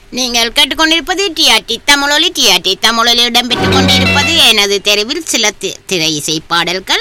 நீங்கள் கேட்டுக்கொண்டிருப்பது டிஆர்டி தமிழொலி டிஆர்டி தமிழொலி இடம்பெற்றுக் கொண்டிருப்பது எனது தெருவில் சில தி- திரை இசை பாடல்கள்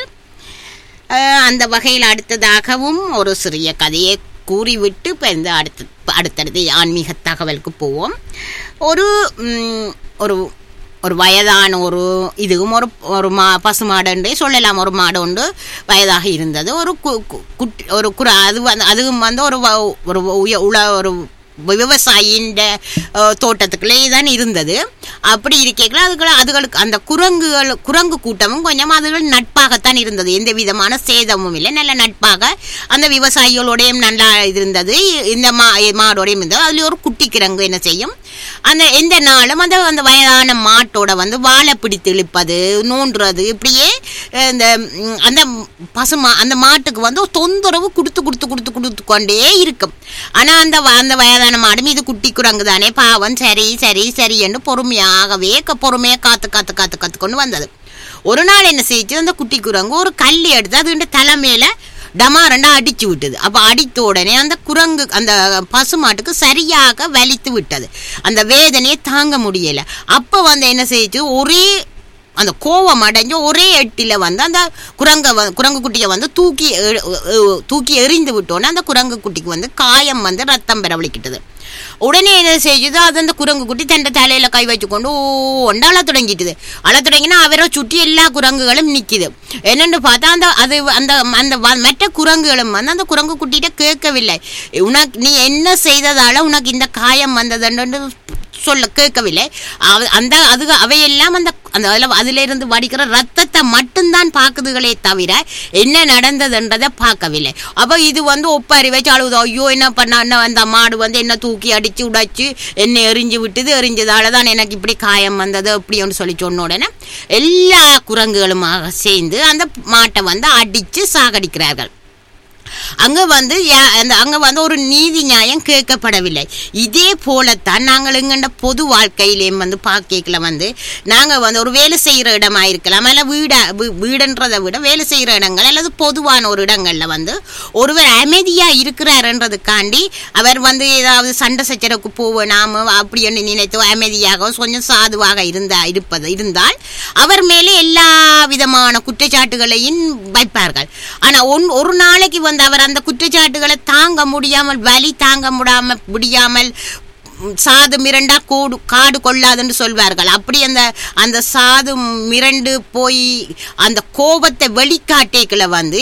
அஹ், அந்த வகையில் அடுத்ததாகவும் ஒரு சிறிய கதையை கூறிவிட்டு இப்போ இந்த அடுத்த அடுத்தடுத்து ஆன்மீக தகவலுக்கு போவோம் ஒரு ம், ஒரு ஒரு வயதான ஒரு இதுவும் ஒரு ஒரு மா பசு மாடுன்றே சொல்லலாம் ஒரு மாடு உண்டு வயதாக இருந்தது ஒரு கு- கு- குட்டி ஒரு குற அது வந்து அதுவும் வந்து ஒரு வ- ஒரு உய உல ஒரு விவசாயியின் தோட்டத்துக்குள்ளே தான் இருந்தது அப்படி இருக்கல அதுக்கு அதுகளுக்கு அந்த குரங்குகள் குரங்கு கூட்டமும் கொஞ்சம் அதுகள் நட்பாகத்தான் இருந்தது எந்த விதமான சேதமும் இல்லை நல்ல நட்பாக அந்த விவசாயிகளோடையும் நல்லா இருந்தது இந்த மா மாடோடையும் இருந்தது அதுல ஒரு குட்டி கிரங்கு என்ன செய்யும் அந்த எந்த நாளும் அந்த அந்த வயதான மாட்டோட வந்து வாழை பிடித்து இழுப்பது நோண்டுறது இப்படியே அஹ், இந்த ம், அந்த பசுமா அந்த மாட்டுக்கு வந்து தொந்தரவு கொடுத்து கொடுத்து கொடுத்து கொடுத்து கொண்டே இருக்கும் ஆனா அந்த வ- அந்த வயதான மாடும் இது குட்டி குரங்கு தானே பாவம் சரி சரி சரி என்று பொறுமையாகவே க- பொறுமையா காத்து காத்து காத்து காத்து கொண்டு வந்தது ஒரு நாள் என்ன செய்யுச்சு அந்த குட்டி குரங்கு ஒரு கல் எடுத்து அதுண்ட தலைமையில டமாரண்டா அடிச்சு விட்டது அப்ப அடித்த உடனே அந்த குரங்கு அந்த பசுமாட்டுக்கு சரியாக வலித்து விட்டது அந்த வேதனையை தாங்க முடியல அப்ப வந்து என்ன செய்யுச்சு ஒரே அந்த கோவம் அடைஞ்சு ஒரே எட்டில வந்து அந்த குரங்க வ- குரங்கு குட்டியை வந்து தூக்கி எ- எ- தூக்கி எறிந்து விட்டோன்னே அந்த குரங்கு குட்டிக்கு வந்து காயம் வந்து ரத்தம் பெறவழிக்கிட்டது உடனே என்ன செஞ்சது அது அந்த குரங்கு குட்டி தண்டை தலையில கை வச்சுக்கொண்டு ஓண்டு அழ தொடங்கிட்டுது அழ தொடங்கினா அவரை சுற்றி எல்லா குரங்குகளும் நிக்குது என்னன்னு பார்த்தா அந்த அது அந்த அந்த வ- மற்ற குரங்குகளும் வந்து அந்த குரங்கு குட்டிகிட்ட கேட்கவில்லை உனக்கு நீ என்ன செய்ததால உனக்கு இந்த காயம் வந்ததுன்னு சொல்ல கேட்கவில்லை அவ- அந்த அது அவையெல்லாம் அந்த அந்த அதில் அதில் இருந்து வடிக்கிற ரத்தத்தை மட்டும்தான் பார்க்குதுகளே தவிர என்ன நடந்ததுன்றதை பார்க்கவில்லை அப்போ இது வந்து ஒப்பாரி வச்சு அழுகுது ஐயோ என்ன பண்ண என்ன அந்த மாடு வந்து என்ன தூக்கி அடிச்சு உடைச்சு என்னை எரிஞ்சு விட்டுது எரிஞ்சதால தான் எனக்கு இப்படி காயம் வந்தது அப்படின்னு சொல்லி சொன்ன உடனே எல்லா குரங்குகளுமாக சேர்ந்து அந்த மாட்டை வந்து அடித்து சாகடிக்கிறார்கள் அங்க வந்து யா- அந்த அங்க வந்து ஒரு நீதி நியாயம் கேட்கப்படவில்லை இதே போலத்தான் நாங்கள் எங்கண்ட பொது வாழ்க்கையிலேயும் வந்து பார்க்கல வந்து நாங்க வந்து ஒரு வேலை செய்யற இடமா இருக்கலாம் அல்ல வீடா வீ- வீடுன்றதை விட வேலை செய்யற இடங்கள் அல்லது பொதுவான ஒரு இடங்கள்ல வந்து ஒருவர் அமைதியா இருக்கிறாருன்றதுக்காண்டி அவர் வந்து ஏதாவது சண்டை சச்சரவுக்கு போவோம் நாம அப்படின்னு நினைத்து அமைதியாக கொஞ்சம் சாதுவாக இருந்தா இருப்பது இருந்தால் அவர் மேலே எல்லா விதமான குற்றச்சாட்டுகளையும் வைப்பார்கள் ஆனா ஒன் ஒரு நாளைக்கு வந்து அவர் அந்த குற்றச்சாட்டுகளை தாங்க முடியாமல் வலி தாங்க முடியாம முடியாமல் ம், சாது மிரண்டா கூடு காடு கொள்ளாதுன்னு சொல்வார்கள் அப்படி அந்த அந்த சாது மிரண்டு போய் அந்த கோபத்தை வெளிக்காட்டேக்குள்ள வந்து